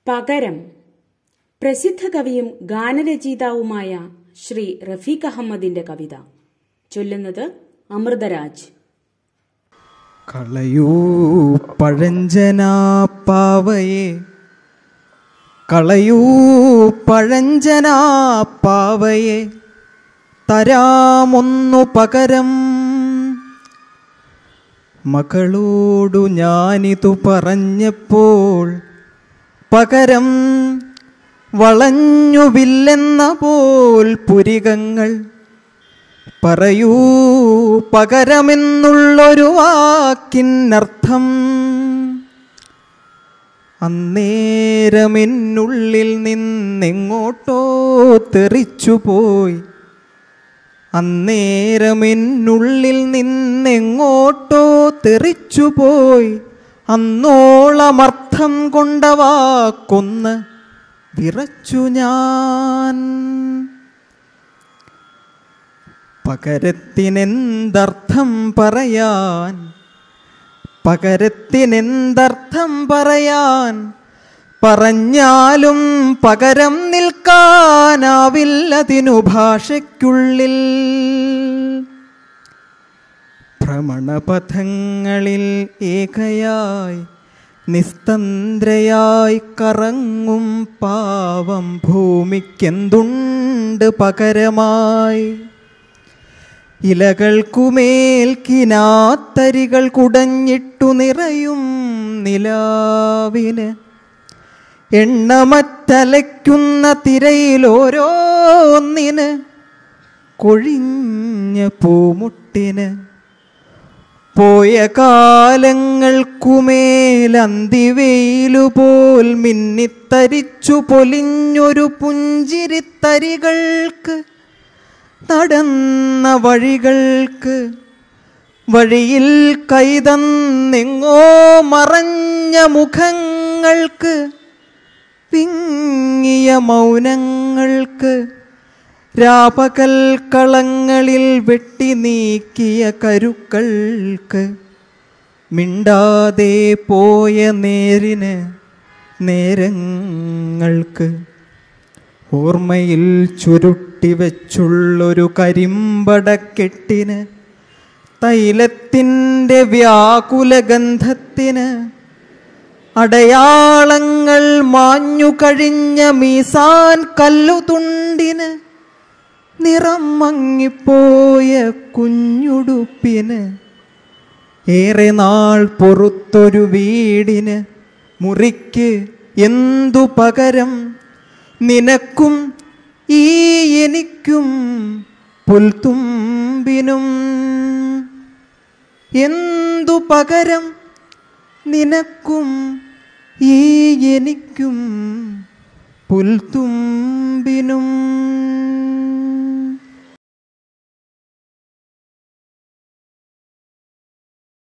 പകരം പ്രസിദ്ധ കവിയും ഗാനരചയിതാവുമായ ശ്രീ റഫീഖ് അഹമ്മദിന്റെ കവിത ചൊല്ലുന്നത് അമൃതരാജ് കളയൂ പഴഞ്ചനാ പാവയെ കളയൂ പഴഞ്ചനാ പാവയെ തരാമൊന്നു പകരം മകളോടു ഞാനിതു പറഞ്ഞപ്പോൾ പകരം വളഞ്ഞുവില്ലെന്ന പോൽ പുരികങ്ങൾ പറയൂ പകരമെന്നുള്ളൊരു വാക്കിനർത്ഥം അന്നേരമെന്നുള്ളിൽ നിന്നെങ്ങോട്ടോ തെറിച്ചുപോയി അന്നേരമെന്നുള്ളിൽ നിന്നെങ്ങോട്ടോ തെറിച്ചുപോയി അന്നോളമർത്ഥം കൊണ്ട വാക്കൊന്ന് വിറച്ചു ഞാൻ പകരത്തിനെന്തർത്ഥം പറയാൻ പകരത്തിനെന്തർത്ഥം പറയാൻ പറഞ്ഞാലും പകരം നിൽക്കാനാവില്ലതിനു ഭാഷയ്ക്കുള്ളിൽ ഭ്രമണപഥങ്ങളിൽ ഏകയായി നിസ്തന്ത്രയായി കറങ്ങും പാവം ഭൂമിക്കെന്തുണ്ട് പകരമായി ഇലകൾക്കുമേൽ കിനാത്തരികൾ കുടഞ്ഞിട്ടു നിറയും നിലാവിന് എണ്ണമറ്റലയ്ക്കുന്ന തിരയിൽ ഓരോന്നിന് കൊഴിഞ്ഞ പൂമുട്ടിന് പോയ കാലങ്ങൾക്കുമേൽ അന്തിവെയിലുപോൽ മിന്നിത്തരിച്ചു പൊലിഞ്ഞൊരു പുഞ്ചിരിത്തരികൾക്ക് നടന്ന വഴികൾക്ക് വഴിയിൽ കൈതന്നെങ്ങോ മറഞ്ഞ മുഖങ്ങൾക്ക് വിങ്ങിയ മൗനങ്ങൾക്ക് രാപകൽ കളങ്ങളിൽ വെട്ടി നീക്കിയ കരുക്കൾക്ക് മിണ്ടാതെ പോയ നേരിന് നേരങ്ങൾക്ക് ഓർമ്മയിൽ ചുരുട്ടി വെച്ചുള്ളൊരു കരിമ്പടക്കെട്ടിന് തൈലത്തിൻ്റെ വ്യാകുലഗന്ധത്തിന് അടയാളങ്ങൾ മാഞ്ഞു കഴിഞ്ഞ മീസാൻ കല്ലുതുണ്ടിന് നിറം മങ്ങിപ്പോയ കുഞ്ഞുടുപ്പിന് ഏറെ നാൾ പൊറുത്തൊരു വീടിന് മുറിക്ക് എന്തു പകരം നിനക്കും ഈ എനിക്കും പുൽത്തുമ്പിനും എന്തു പകരം നിനക്കും ഈ എനിക്കും പുൽത്തുമ്പിനും